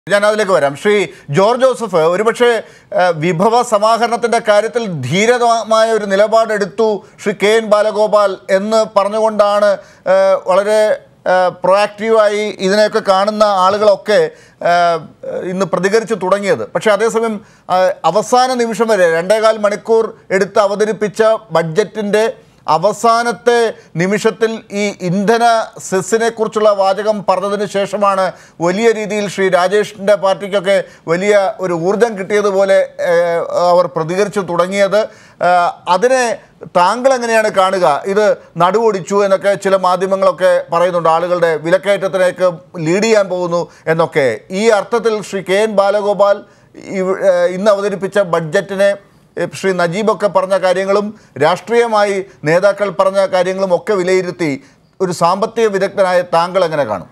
ഞാൻ അതിലേക്ക് വരാം ശ്രീ ജോർജ് ജോസഫ് ഒരുപക്ഷെ ഏഹ്, വിഭവ സമാഹരണത്തിന്റെ കാര്യത്തിൽ ധീരമായ ഒരു നിലപാടെടുത്തു ശ്രീ കെ എൻ ബാലഗോപാൽ എന്ന് പറഞ്ഞുകൊണ്ടാണ് ഏഹ്, വളരെ പ്രൊയാക്റ്റീവായി ഇതിനെയൊക്കെ കാണുന്ന ആളുകളൊക്കെ ഏഹ്, ഇന്ന് പ്രതികരിച്ചു തുടങ്ങിയത് പക്ഷേ അതേസമയം ഏഹ്, അവസാന നിമിഷം വരെ രണ്ടേകാൽ മണിക്കൂർ എടുത്ത് അവതരിപ്പിച്ച ബഡ്ജറ്റിൻ്റെ അവസാനത്തെ നിമിഷത്തിൽ ഈ ഇന്ധന സെസ്സിനെ കുറിച്ചുള്ള വാചകം പറഞ്ഞതിന് ശേഷമാണ് വലിയ രീതിയിൽ ശ്രീ രാജേഷിൻ്റെ പാർട്ടിക്കൊക്കെ വലിയ ഒരു ഊർജം കിട്ടിയതുപോലെ ഏഹ്, അവർ പ്രതികരിച്ചു തുടങ്ങിയത് ഏഹ്, അതിനെ താങ്കൾ എങ്ങനെയാണ് കാണുക ഇത് നടുവൊടിച്ചു എന്നൊക്കെ ചില മാധ്യമങ്ങളൊക്കെ പറയുന്നുണ്ട് ആളുകളുടെ വിലക്കയറ്റത്തിലേക്ക് ലീഡ് ചെയ്യാൻ പോകുന്നു എന്നൊക്കെ ഈ അർത്ഥത്തിൽ ശ്രീ കെ എൻ ബാലഗോപാൽ ഇവ- ഏഹ്, ഇന്ന് അവതരിപ്പിച്ച ബഡ്ജറ്റിനെ ഏഹ് ശ്രീ നജീബൊക്കെ പറഞ്ഞ കാര്യങ്ങളും രാഷ്ട്രീയമായി നേതാക്കൾ പറഞ്ഞ കാര്യങ്ങളും ഒക്കെ വിലയിരുത്തി ഒരു സാമ്പത്തിക വിദഗ്ധനായ താങ്കൾ എങ്ങനെ കാണും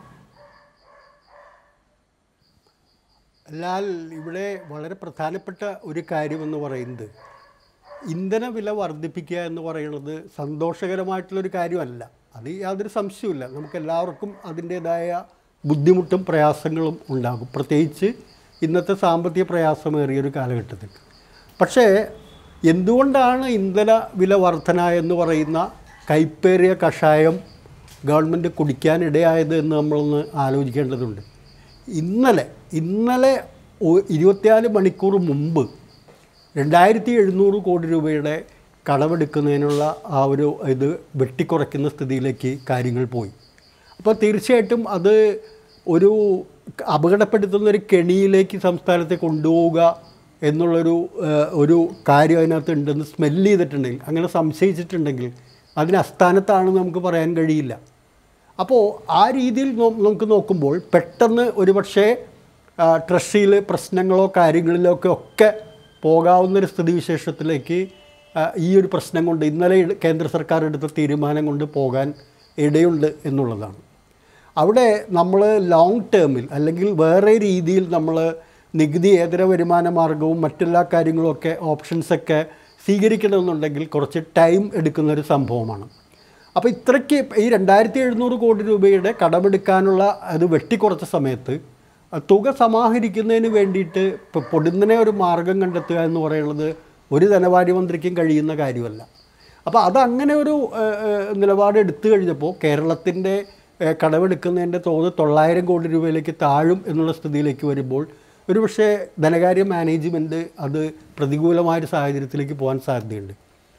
എന്നാൽ ഇവിടെ വളരെ പ്രധാനപ്പെട്ട ഒരു കാര്യമെന്ന് പറയുന്നത് ഇന്ധന വില വർദ്ധിപ്പിക്കുക എന്ന് പറയുന്നത് സന്തോഷകരമായിട്ടുള്ളൊരു കാര്യമല്ല അത് യാതൊരു സംശയവുമില്ല നമുക്ക് എല്ലാവർക്കും അതിൻ്റേതായ ബുദ്ധിമുട്ടും പ്രയാസങ്ങളും ഉണ്ടാകും പ്രത്യേകിച്ച് ഇന്നത്തെ സാമ്പത്തിക പ്രയാസമേറിയ ഒരു കാലഘട്ടത്തിൽ പക്ഷേ എന്തുകൊണ്ടാണ് ഇന്ധന വില വർധന എന്ന് പറയുന്ന കൈപ്പേറിയ കഷായം ഗവൺമെൻറ് കുടിക്കാനിടയായത് എന്ന് നമ്മളൊന്ന് ആലോചിക്കേണ്ടതുണ്ട് ഇന്നലെ ഇന്നലെ ഒ- ഇരുപത്തിനാല് മണിക്കൂർ മുമ്പ് രണ്ടായിരത്തി എഴുന്നൂറ് കോടി രൂപയുടെ കടമെടുക്കുന്നതിനുള്ള ആ ഒരു ഇത് വെട്ടിക്കുറയ്ക്കുന്ന സ്ഥിതിയിലേക്ക് കാര്യങ്ങൾ പോയി അപ്പോൾ തീർച്ചയായിട്ടും അത് ഒരു അപകടപ്പെടുത്തുന്ന ഒരു കെണിയിലേക്ക് സംസ്ഥാനത്തെ കൊണ്ടുപോവുക എന്നുള്ളൊരു ഏഹ്, ഒരു കാര്യം അതിനകത്ത് ഉണ്ടെന്ന് സ്മെല്ല് ചെയ്തിട്ടുണ്ടെങ്കിൽ അങ്ങനെ സംശയിച്ചിട്ടുണ്ടെങ്കിൽ അതിന് അസ്ഥാനത്താണെന്ന് നമുക്ക് പറയാൻ കഴിയില്ല അപ്പോൾ ആ രീതിയിൽ നോ- നമുക്ക് നോക്കുമ്പോൾ പെട്ടെന്ന് ഒരു പക്ഷേ ട്രഷറിയിൽ പ്രശ്നങ്ങളോ കാര്യങ്ങളിലോ ഒക്കെ ഒക്കെ പോകാവുന്നൊരു സ്ഥിതിവിശേഷത്തിലേക്ക് ആ, ഈ ഒരു പ്രശ്നം കൊണ്ട് ഇന്നലെ ഇട- കേന്ദ്ര സർക്കാർ എടുത്ത തീരുമാനം കൊണ്ട് പോകാൻ ഇടയുണ്ട് എന്നുള്ളതാണ് അവിടെ നമ്മൾ ലോങ് ടേമിൽ അല്ലെങ്കിൽ വേറെ രീതിയിൽ നമ്മൾ നികുതി ഏതര വരുമാന മാർഗവും മറ്റെല്ലാ കാര്യങ്ങളും ഒക്കെ ഓപ്ഷൻസൊക്കെ സ്വീകരിക്കണമെന്നുണ്ടെങ്കിൽ കുറച്ച് ടൈം എടുക്കുന്ന ഒരു സംഭവമാണ് അപ്പോൾ ഇത്രയ്ക്ക് ഈ രണ്ടായിരത്തി എഴുന്നൂറ് കോടി രൂപയുടെ കടമെടുക്കാനുള്ള അത് വെട്ടിക്കുറച്ച സമയത്ത് ആ തുക സമാഹരിക്കുന്നതിന് വേണ്ടിയിട്ട് ഇപ്പോൾ പൊടുന്നനെ ഒരു മാർഗം കണ്ടെത്തുക എന്ന് പറയുന്നത് ഒരു ധനകാര്യമന്ത്രിക്കും കഴിയുന്ന കാര്യമല്ല അപ്പോൾ അതങ്ങനെ ഒരു ഏഹ്, ഏഹ്, നിലപാട് എടുത്തു കഴിഞ്ഞപ്പോൾ കേരളത്തിൻ്റെ ഏഹ്, കടമെടുക്കുന്നതിൻ്റെ തോത് തൊള്ളായിരം കോടി രൂപയിലേക്ക് താഴും എന്നുള്ള സ്ഥിതിയിലേക്ക് വരുമ്പോൾ ഒരുപക്ഷെ ധനകാര്യ മാനേജ്മെൻറ്റ് അത് പ്രതികൂലമായൊരു സാഹചര്യത്തിലേക്ക് പോകാൻ സാധ്യതയുണ്ട്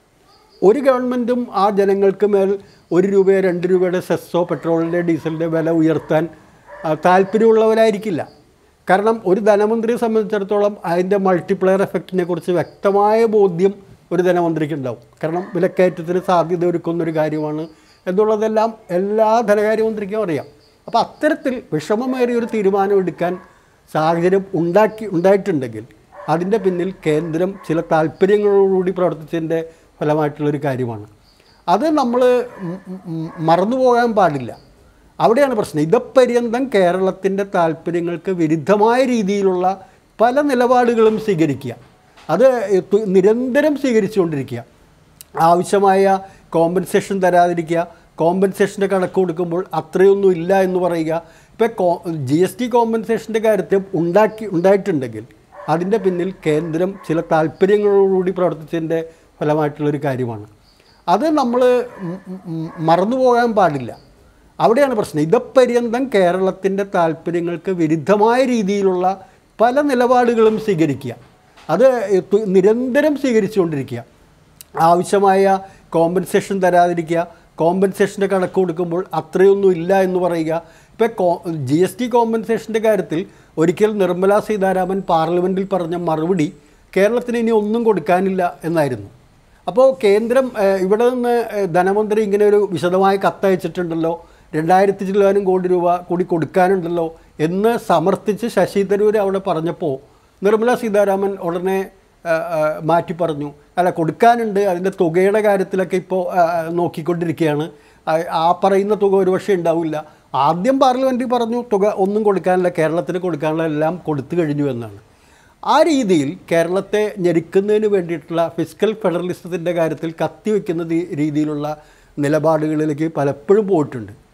ഒരു ഗവൺമെൻറ്റും ആ ജനങ്ങൾക്ക് മേൽ ഒരു രൂപയോ രണ്ട് രൂപയുടെ സെസ്സോ പെട്രോളിൻ്റെ ഡീസലിൻ്റെ വില ഉയർത്താൻ ആ, താല്പര്യമുള്ളവരായിരിക്കില്ല കാരണം ഒരു ധനമന്ത്രിയെ സംബന്ധിച്ചിടത്തോളം അതിൻ്റെ മൾട്ടിപ്ലയർ എഫക്റ്റിനെ കുറിച്ച് വ്യക്തമായ ബോധ്യം ഒരു ധനമന്ത്രിക്ക് ഉണ്ടാവും കാരണം വിലക്കയറ്റത്തിന് സാധ്യത ഒരുക്കുന്ന ഒരു കാര്യമാണ് എന്നുള്ളതെല്ലാം എല്ലാ ധനകാര്യമന്ത്രിക്കും അറിയാം അപ്പോൾ അത്തരത്തിൽ വിഷമമേറിയ ഒരു തീരുമാനം എടുക്കാൻ സാഹചര്യം ഉണ്ടാക്കി ഉണ്ടായിട്ടുണ്ടെങ്കിൽ അതിൻ്റെ പിന്നിൽ കേന്ദ്രം ചില താല്പര്യങ്ങളോടുകൂടി പ്രവർത്തിച്ചതിൻ്റെ ഫലമായിട്ടുള്ളൊരു കാര്യമാണ് അത് നമ്മൾ മറന്നു പോകാൻ പാടില്ല അവിടെയാണ് പ്രശ്നം ഇതപര്യന്തം കേരളത്തിൻ്റെ താല്പര്യങ്ങൾക്ക് വിരുദ്ധമായ രീതിയിലുള്ള പല നിലപാടുകളും സ്വീകരിക്കുക അത് തു- നിരന്തരം സ്വീകരിച്ചുകൊണ്ടിരിക്കുക ആവശ്യമായ കോമ്പൻസേഷൻ തരാതിരിക്കുക കോമ്പൻസേഷൻ്റെ കണക്ക് കൊടുക്കുമ്പോൾ അത്രയൊന്നും ഇല്ല എന്ന് പറയുക ഇപ്പോൾ കോ ജി എസ് ടി കോമ്പൻസേഷൻ്റെ കാര്യത്തിൽ ഉണ്ടാക്കി ഉണ്ടായിട്ടുണ്ടെങ്കിൽ അതിൻ്റെ പിന്നിൽ കേന്ദ്രം ചില താല്പര്യങ്ങളോടുകൂടി പ്രവർത്തിച്ചതിൻ്റെ ഫലമായിട്ടുള്ളൊരു കാര്യമാണ് അത് നമ്മൾ മറന്നു പോകാൻ പാടില്ല അവിടെയാണ് പ്രശ്നം ഇതപര്യന്തം കേരളത്തിൻ്റെ താല്പര്യങ്ങൾക്ക് വിരുദ്ധമായ രീതിയിലുള്ള പല നിലപാടുകളും സ്വീകരിക്കുക അത് തു- നിരന്തരം സ്വീകരിച്ചുകൊണ്ടിരിക്കുക ആവശ്യമായ കോമ്പൻസേഷൻ തരാതിരിക്കുക കോമ്പൻസേഷൻ്റെ കണക്ക് കൊടുക്കുമ്പോൾ അത്രയൊന്നും ഇല്ല എന്ന് പറയുക ഇപ്പോൾ കോ ജി എസ് ടി കോമ്പൻസേഷൻ്റെ കാര്യത്തിൽ ഒരിക്കൽ നിർമ്മലാ സീതാരാമൻ പാർലമെൻറ്റിൽ പറഞ്ഞ മറുപടി കേരളത്തിന് ഇനി ഒന്നും കൊടുക്കാനില്ല എന്നായിരുന്നു അപ്പോൾ കേന്ദ്രം ഏഹ്, ഇവിടെ നിന്ന് ഏഹ്, ധനമന്ത്രി ഇങ്ങനെ ഒരു വിശദമായ കത്തയച്ചിട്ടുണ്ടല്ലോ രണ്ടായിരത്തി ചില്ലാനും കോടി രൂപ കൂടി കൊടുക്കാനുണ്ടല്ലോ എന്ന് സമർത്ഥിച്ച് ശശി തരൂർ അവിടെ പറഞ്ഞപ്പോൾ നിർമ്മല സീതാരാമൻ ഉടനെ ആ, ആ, മാറ്റി പറഞ്ഞു അല്ല കൊടുക്കാനുണ്ട് അതിൻ്റെ തുകയുടെ കാര്യത്തിലൊക്കെ ഇപ്പോൾ ആ, ആ, നോക്കിക്കൊണ്ടിരിക്കുകയാണ് ആ, ആ പറയുന്ന തുക ഒരുപക്ഷെ ഉണ്ടാവില്ല ആദ്യം പാർലമെൻറ്റിൽ പറഞ്ഞു തുക ഒന്നും കൊടുക്കാനില്ല കേരളത്തിന് കൊടുക്കാനുള്ള എല്ലാം കൊടുത്തു കഴിഞ്ഞു എന്നാണ് ആ രീതിയിൽ കേരളത്തെ ഞെരുക്കുന്നതിന് വേണ്ടിയിട്ടുള്ള ഫിസിക്കൽ ഫെഡറലിസത്തിൻ്റെ കാര്യത്തിൽ കത്തിവെക്കുന്ന രീ- രീതിയിലുള്ള നിലപാടുകളിലേക്ക് പലപ്പോഴും പോയിട്ടുണ്ട്